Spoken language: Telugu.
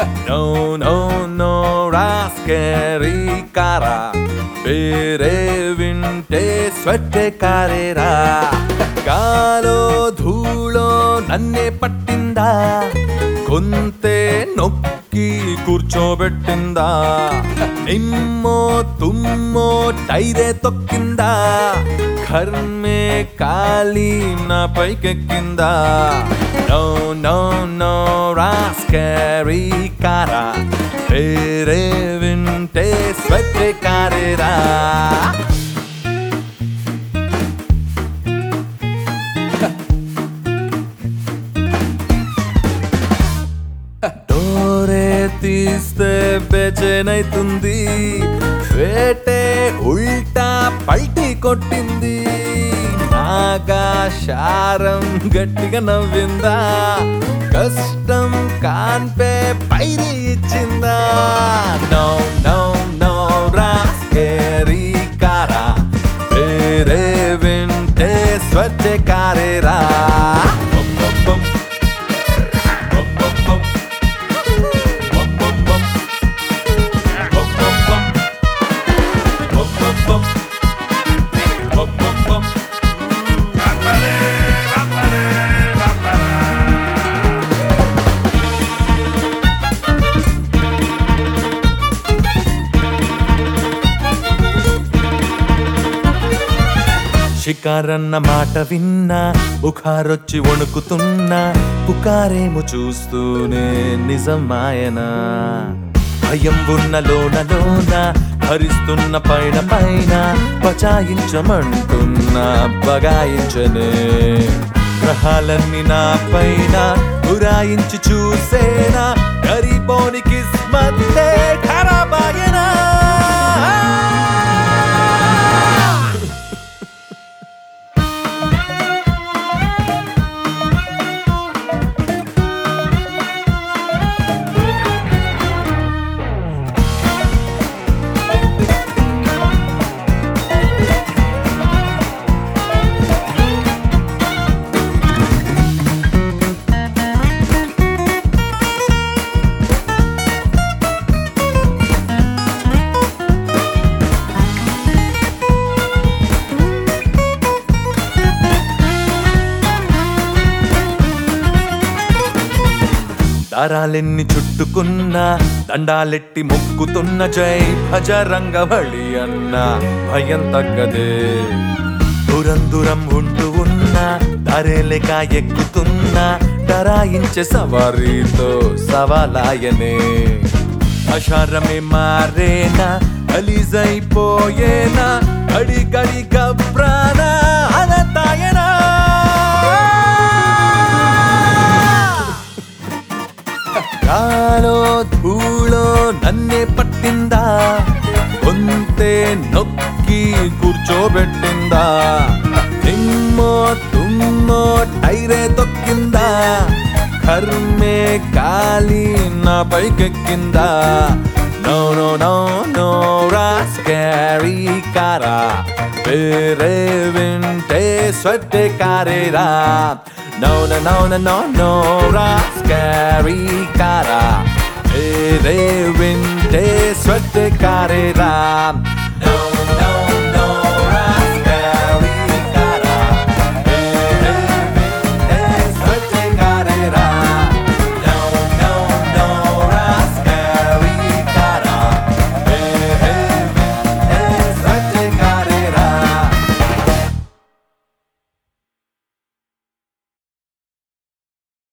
నో నో నో రాస్కెరీ కారా ಬೇರೆ ವಿಂಟೆ ಸ್ವೆಟ್ಟೆ ಕಾರೇರಾ గాలో ధూళో నన్నే పట్టిందా కొంతే నొక్కి కూర్చోబెట్టిందా నిమ్మో తుమ్మో టైరే తొక్కిందా కర్మే కాలి నా పైకెక్కిందా నో నో నో రాస్కెరీ కారా వేరే వింటే స్వెట్టే కారేరా డోరే తీస్తే బెచనైతుంది వేటే ఉల్టా పల్టీ కొట్టింది నాగా శారం గట్టిగా నవ్విందా కష్టం కాన్పే పైరి ఇచ్చిందా నో నో నో రాస్కేరీ కారా వేరే వింటే స్వచ్ఛ కారేరా బం బం బం బం బం బం Bum bum bum. Bum bum bum. Bum bum bum. Bum bum bum. షికారన్న మాట విన్నా బుఖారొచ్చి వణుకుతున్నా పుకారేమో చూస్తూనే నిజమాయనా భయం ఉన్న లోన లోన భరిస్తున్న పైన పైన బచాయించమంటున్న బగాయించనే గ్రహాలన్నీ నా పైన గురాయించి చూసేనా గరీబోని కిస్మత్తే ఖరాబాయనా దారాలెన్ని చుట్టుకున్నా దండాలెట్టి మొక్కుతున్న జై భజరంగ బలి అన్న భయం తగ్గదే దూరం దూరం ఉంటూ ఉన్నా దారేలేక ఎక్కుతున్నా డరాయించే సవారీతో సవాలాయనే అషారమే మారేనా గలీజైపోయేనా గడి గడి గబ్రానా అనతాయనా గాలో ధూళో నన్నే పట్టిందా గొంతే నొక్కి కూర్చోబెట్టిందా నిమ్మో తుమ్మో టైరే తొక్కిందా కర్మే కాలి నా పైకెక్కిందా నో నో నో నో రాస్కారీ కారా వేరే వింటే స్వట్టే కారేరా No, no, no, no, no, no, rascari cara. E de vinte suerte carera.